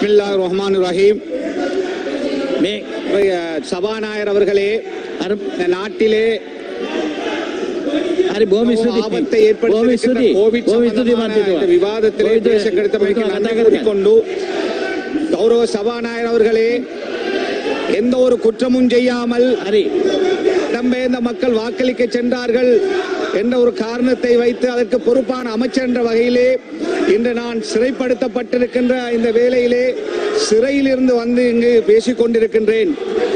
பிஸ்மில்லா ரஹ்மான் ரஹீம் මේ சபாநாயகர் அவர்களே අර இந்த நாட்டிலே හරි බොහොම ස්තුතියි ஆபத்தை බොහොම ஏற்படுத்தியிருக்கின்ற ස්තුතියි கோவிட் බොහොම ස්තුතියි சம்பந்தமான இந்த මන්ත්‍රීතුමා விவாதத்திலே කොවිඩ් பேச கிடைத்தமைக்கு කොවිඩ් நன்றி කතා කරගෙන கூறிக்கொண்டு கௌரவ சபாநாயகர் அவர்களே எந்த ஒரு குற்றமும் செய்யாமல் හරි இடம்பெயர்ந்த மக்கள் வாக்களிக்க சென்றார்கள் என்ற ஒரு காரணத்தை வைத்து அதற்கு பொறுப்பான அமைச்சர் என்ற வகையிலே இன்று நான் சிறைப்படுத்தப்பட்டிருக்கின்ற இந்த வேளையிலே சிறையிலிருந்து வந்து இங்கு பேசிக் கொண்டிருக்கின்றேன்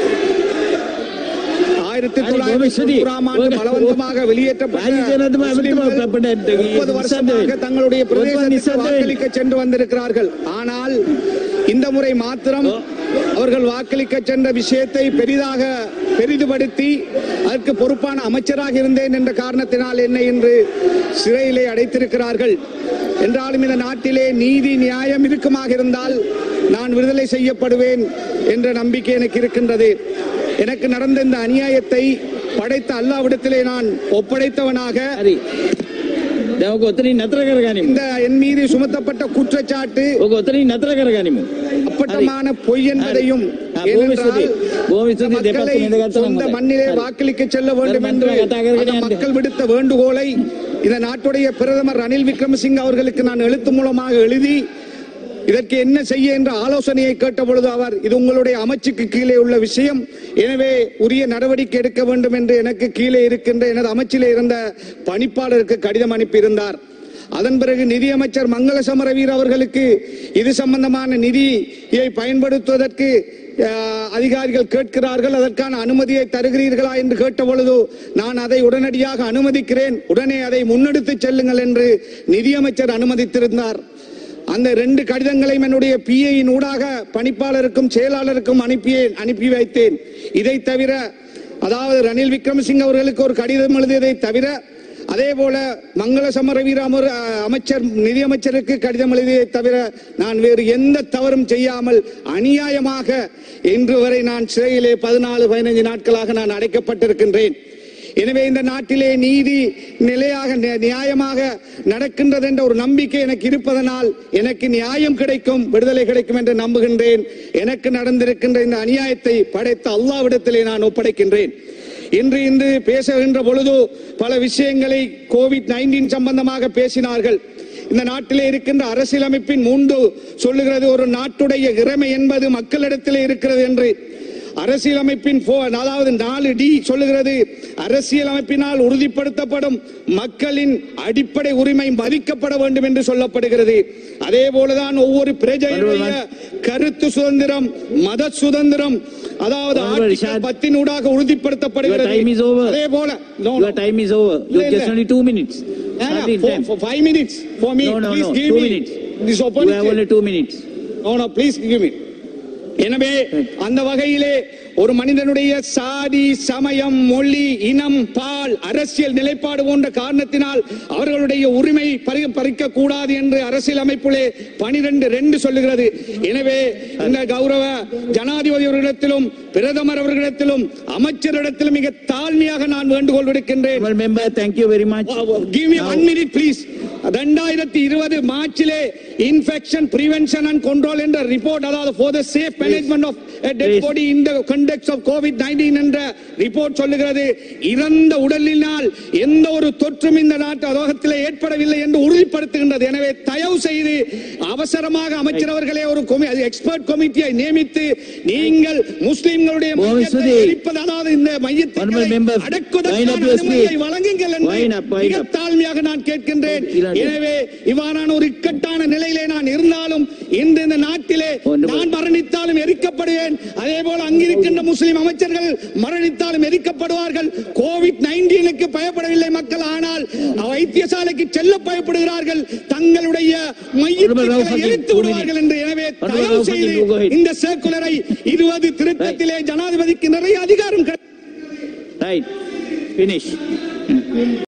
ஆயிரத்தி அரி, தொள்ளாயிரத்தி கோவிஸ்வதி. தொண்ணூறாம் ஆண்டு ஒரு- பலவந்தமாக வெளியேற்றப்பட்ட ராஜ்யஜனத்துமா முஸ்லிம்கள் விட்டுமா, முப்பது வருஷமாக தங்களுடைய பிரதேசத்துக்கு நிசந்தே. வாக்களிக்க சென்று வந்திருக்கிறார்கள் ஆனால் இந்த முறை மாத்திரம் அவர்கள் வாக்களிக்க சென்ற விஷயத்தை பெரிதாக பெரிதுபடுத்தி அதற்கு பொறுப்பான அமைச்சராக இருந்தேன் என்ற காரணத்தினால் என்னை இன்று சிறையிலே அடைத்திருக்கிறார்கள் என்றாலும் இந்த நாட்டிலே நீதி நியாயம் இருக்குமாக இருந்தால் நான் விடுதலை செய்யப்படுவேன் என்ற நம்பிக்கை எனக்கு இருக்கின்றது எனக்கு நடந்த இந்த அநியாயத்தை படைத்த அல்லாவிடத்திலே நான் ஒப்படைத்தவனாக හරි දැන් ඔක ඔතනින් නතර කරගනිමු இந்த என் மீது சுமத்தப்பட்ட குற்றச்சாட்டு ඔක ඔතනින් නතර කරගනිමු அப்பட்டமான பொய் என்பதையும் ஆ, ஏனென்றால் பூமி பூமி சுத்தி இந்த மக்களை දෙපැත්ත ඉඳගත්තම சொந்த හොඳයි. மண்ணிலே හරි. வாக்களிக்க செல்ல வேண்டும் ஒரு என்று மந்திரி கதா கருகதை அந்த அந்த- மக்கள் விடுத்த வேண்டுகோளை இந்த நாட்டுடைய பிரதமர் ரணில் விக்ரமசிங்க அவர்களுக்கு நான் எழுத்து மூலமாக எழுதி இதற்கு என்ன செய்ய என்ற ஆலோசனையை கேட்ட பொழுது அவர் இது உங்களுடைய அமைச்சுக்கு கீழே உள்ள விஷயம் எனவே உரிய நடவடிக்கை எடுக்க வேண்டும் என்று எனக்கு கீழே இருக்கின்ற எனது அமைச்சிலே இருந்த பணிப்பாளருக்கு கடிதம் அனுப்பியிருந்தார் அதன் பிறகு நிதியமைச்சர் மங்கள சமரவீர் அவர்களுக்கு இது சம்பந்தமான நிதியை பயன்படுத்துவதற்கு அஹ், அதிகாரிகள் கேட்கிறார்கள் அதற்கான அனுமதியை தருகிறீர்களா என்று கேட்ட பொழுது நான் அதை உடனடியாக அனுமதிக்கிறேன் உடனே அதை முன்னெடுத்து செல்லுங்கள் என்று நிதியமைச்சர் அனுமதித்திருந்தார் அந்த ரெண்டு கடிதங்களையும் என்னுடைய பிஏயின் ஊடாக பணிப்பாளருக்கும் செயலாளருக்கும் அனுப்பியே அனுப்பி வைத்தேன் இதை தவிர அதாவது ரணில் விக்ரமசிங்க அவர்களுக்கு ஒரு கடிதம் எழுதியதை தவிர அதே போல மங்கள சமரவீர அமர் அமைச்சர் நிதியமைச்சருக்கு கடிதம் எழுதியதை தவிர நான் வேறு எந்த தவறும் செய்யாமல் அநியாயமாக இன்று வரை நான் சிறையிலே பதினாலு பதினைந்து நாட்களாக நான் அடைக்கப்பட்டிருக்கின்றேன் எனவே இந்த நாட்டிலே நீதி நிலையாக நி- நியாயமாக நடக்கின்றது என்ற ஒரு நம்பிக்கை எனக்கு இருப்பதனால் எனக்கு நியாயம் கிடைக்கும் விடுதலை கிடைக்கும் என்று நம்புகின்றேன் எனக்கு நடந்திருக்கின்ற இந்த அநியாயத்தை படைத்த அல்லாவிடத்திலே நான் ஒப்படைக்கின்றேன் இன்று இன்று பேசுகின்ற பொழுது பல விஷயங்களை கோவிட் நைன்டீன் சம்பந்தமாக பேசினார்கள் இந்த நாட்டிலே இருக்கின்ற அரசியலமைப்பின் மூன்று சொல்லுகிறது ஒரு நாட்டுடைய இறைமை என்பது மக்களிடத்திலே இருக்கிறது என்று அரசியலமைப்பின் போ- அதாவது நாலு டி சொல்லுகிறது அரசியலமைப்பினால் உறுதிப்படுத்தப்படும் மக்களின் அடிப்படை உரிமை மதிக்கப்பட வேண்டும் என்று சொல்லப்படுகிறது அதே போலதான் ஒவ்வொரு பிரஜையுடைய கருத்து சுதந்திரம் மத சுதந்திரம் அதாவது Honorable ஆர்டிகல் Rishad, பத்தினூடாக Your உறுதிப்படுத்தப்படுகிறது time is over. அதே போல no, Your no. time is over. You இல்ல, just இல்ல. only two minutes. No, no, Hardly for, time. for five minutes for me. No, no, Please no. give Two me minutes. this You have opportunity. only two minutes. No, no, please give me. எனவே அந்த வகையிலே ஒரு மனிதனுடைய சாதி சமயம் மொழி இனம் பால் அரசியல் நிலைப்பாடு போன்ற காரணத்தினால் அவர்களுடைய உரிமை பறி- பறிக்க கூடாது என்று அரசியல் அமைப்பிலே பனிரெண்டு ரெண்டு சொல்லுகிறது எனவே இந்த கௌரவ ஜனாதிபதி அவர்களிடத்திலும் பிரதமர் அவர்களிடத்திலும் அமைச்சரிடத்திலும் மிக தாழ்மையாக நான் வேண்டுகோள் விடுக்கின்றேன் Honorable member, thank you very much. Give me one minute please ரெண்டாயிரத்தி இருபது மார்ச்சிலே இன்ஃபெக்ஷன் பிரிவென்ஷன் அண்ட் கண்ட்ரோல் என்ற ரிப்போர்ட் அதாவது for the safe management of dead Please. Body in the context of COVID nineteen என்ற ரிப்போர்ட் சொல்லுகிறது இறந்த உடலினால் எந்த ஒரு தொற்றும் இந்த நாட்டு உலகத்திலே ஏற்படவில்லை என்று உறுதிப்படுத்துகின்றது எனவே தயவு செய்து அவசரமாக அமைச்சர் அவர்களே ஒரு எக்ஸ்பர்ட் கமிட்டியை நியமித்து நீங்கள் முஸ்லிம்களுடைய Mohammed மையத்தை Sudi. அழிப்பது, அதாவது இந்த மையத்தை Honorable member, wind அடக்குவதற்கான up your அனுமதியை speech. வழங்குங்கள் என்று Wind up, wind மிக up. தாழ்மையாக நான் கேட்கின்றேன் இல்லாட்டி- எனவே இவ்வாறான ஒரு இக்கட்டான நிலையிலே நான் இருந்தாலும் இன்று இந்த நாட்டிலே ஒன்று நான் மரணித்தாலும் எரிக்கப்படுவேன் அதே போல அங்கிருக்கின்ற முஸ்லிம் அமைச்சர்கள் மரணித்தாலும் எரிக்கப்படுவார்கள் கோவிட் நைன்டீனுக்கு பயப்படவில்லை மக்கள் ஆனால் வைத்தியசாலைக்கு செல்ல பயப்படுகிறார்கள் தங்களுடைய Honorable Rauf மையத்தை Hakim, எரித்து two விடுவார்கள் minutes. என்று எனவே Honorable தயவு Rauf செய்து Hakim, you go ahead. இந்த சர்க்குலரை இருபது திருத்தத்திலே ஜனாதிபதிக்கு நிறைய அதிகாரம் கிடை- Right. Finish.